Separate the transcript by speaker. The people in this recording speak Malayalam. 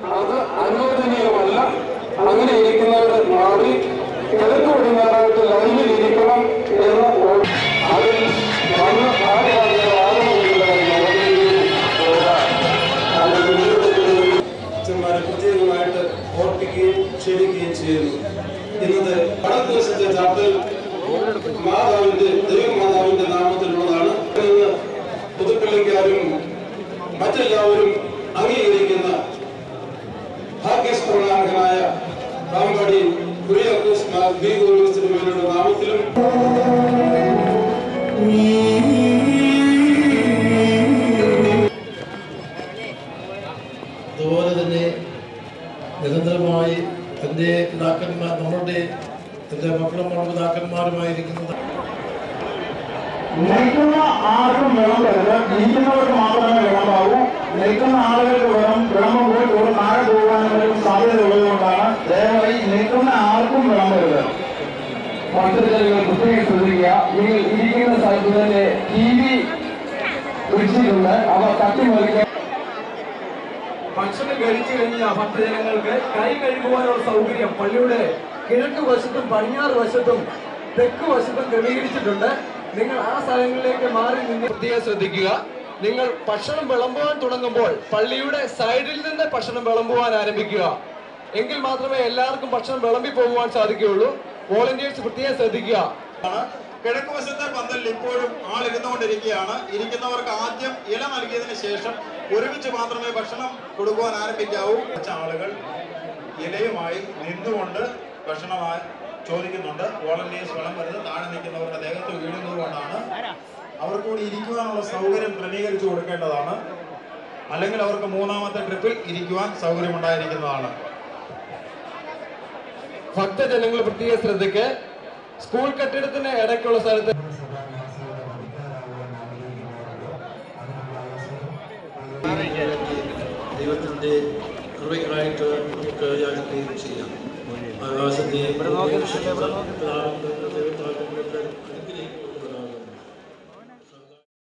Speaker 1: അത് അനുവദനീയമല്ല അങ്ങനെ ഇരിക്കുന്നവർ മാറി കിഴക്ക് പടിഞ്ഞാറായിട്ട് ലൈനിൽ ഇരിക്കണം എന്ന് ഓ- അതിൽ വന്ന് ആരാധിയ
Speaker 2: അച്ഛന്മാരെ പ്രത്യേകമായിട്ട് ഓർപ്പിക്കുകയും ക്ഷണിക്കുകയും ചെയ്യുന്നു ഇന്നത്തെ വടക്ക് ദിവസത്തെ ചാപ്പൽ മാതാവിന്റെ ദൈവമാതാവിന്റെ നാമത്തിലുള്ളതാണ് ഇന്ന് പുതുപ്പള്ളിക്കാരും മറ്റെല്ലാവരും അംഗീകരിക്കുന്ന ഭാഗ്യസ്പ്രണാർഹനായ പാമ്പാടി കുര്യാക്കോസ് മാർ ബി ഗോവിന്ദയുടെ നാമത്തിലും
Speaker 3: അതുപോലെ തന്നെ നിരന്തരമായി എൻ്റെ പിതാക്കന്മാർ നമ്മളുടെ എൻ്റെ മക്കളും മാതാപിതാക്കന്മാരുമായിരിക്കുന്നത്
Speaker 4: നിൽക്കുന്ന ആർക്കും വിളമ്പരുത് ഇരിക്കുന്നവർക്ക് മാത്രമേ വിളമ്പാവൂ നിൽക്കുന്ന ആളുകൾക്ക് വിളം വിളമ്പുമ്പോൾ ഒരു താഴെ പോകാനും സാധ്യത ഉള്ളതുകൊണ്ടാണ് ദയവായി നിൽക്കുന്ന ആർക്കും വിളമ്പരുത് ഭക്തജനങ്ങൾ പ്രത്യേകം ശ്രദ്ധിക്കുക നിങ്ങൾ ഇരിക്കുന്ന സ്ഥലത്ത് തന്നെ ടി വി പിടിച്ചിട്ടുണ്ട് അവ തട്ടിമറിക്കാൻ
Speaker 5: ഭക്ഷണം കഴിച്ചു കഴിഞ്ഞ ഭക്തജനങ്ങൾക്ക് കൈ കഴുകുവാനുള്ള സൗകര്യം പള്ളിയുടെ കിഴക്ക് വശത്തും പടിഞ്ഞാറ് വശത്തും തെക്ക് വശത്തും ക്രമീകരിച്ചിട്ടുണ്ട് നിങ്ങൾ ആ സ്ഥലങ്ങളിലേക്ക് മാറി നിന്ന് പ്രത്യേകം ശ്രദ്ധിക്കുക നിങ്ങൾ ഭക്ഷണം വിളമ്പുവാൻ തുടങ്ങുമ്പോൾ പള്ളിയുടെ സൈഡിൽ നിന്ന് ഭക്ഷണം വിളമ്പുവാൻ ആരംഭിക്കുക എങ്കിൽ മാത്രമേ എല്ലാവർക്കും ഭക്ഷണം വിളമ്പി പോകുവാൻ സാധിക്കുകയുള്ളൂ വോളണ്ടിയേഴ്സ് പ്രത്യേകം ശ്രദ്ധിക്കുക
Speaker 6: കിഴക്ക് വശത്തെ പന്തലിൽ ഇപ്പോഴും ആൾ ഇരുന്നുകൊണ്ടിരിക്കുകയാണ് ഇരിക്കുന്നവർക്ക് ആദ്യം ഇല നൽകിയതിന് ശേഷം ഒരുമിച്ച് മാത്രമേ ഭക്ഷണം കൊടുക്കുവാൻ ആരംഭിക്കാവൂ കുറച്ച് ആളുകൾ ഇലയുമായി നിന്നുകൊണ്ട് ഭക്ഷണമായി ചോദിക്കുന്നുണ്ട് വോളണ്ടിയേഴ്സ് വളം വരുന്നത് താഴെ നിൽക്കുന്നവരുടെ ദേഹത്ത് വീഴുന്നത് കൊണ്ടാണ് അവർക്ക് കൂടി ഇരിക്കുവാനുള്ള സൗകര്യം ക്രമീകരിച്ചു കൊടുക്കേണ്ടതാണ് അല്ലെങ്കിൽ അവർക്ക് മൂന്നാമത്തെ ട്രിപ്പിൽ ഇരിക്കുവാൻ സൗകര്യമുണ്ടായിരിക്കുന്നതാണ്
Speaker 5: ഭക്തജനങ്ങൾ പ്രത്യേക ശ്രദ്ധയ്ക്ക് സ്കൂൾ കെട്ടിടത്തിന് ഇടയ്ക്കുള്ള സ്ഥലത്ത്
Speaker 3: ദൈവത്തിൻ്റെ കൃപയ്ക്കായിട്ട് നമുക്ക് യാചിക്കുകയും ചെയ്യാം ആകാശത്തെ പിതാവിന്റെ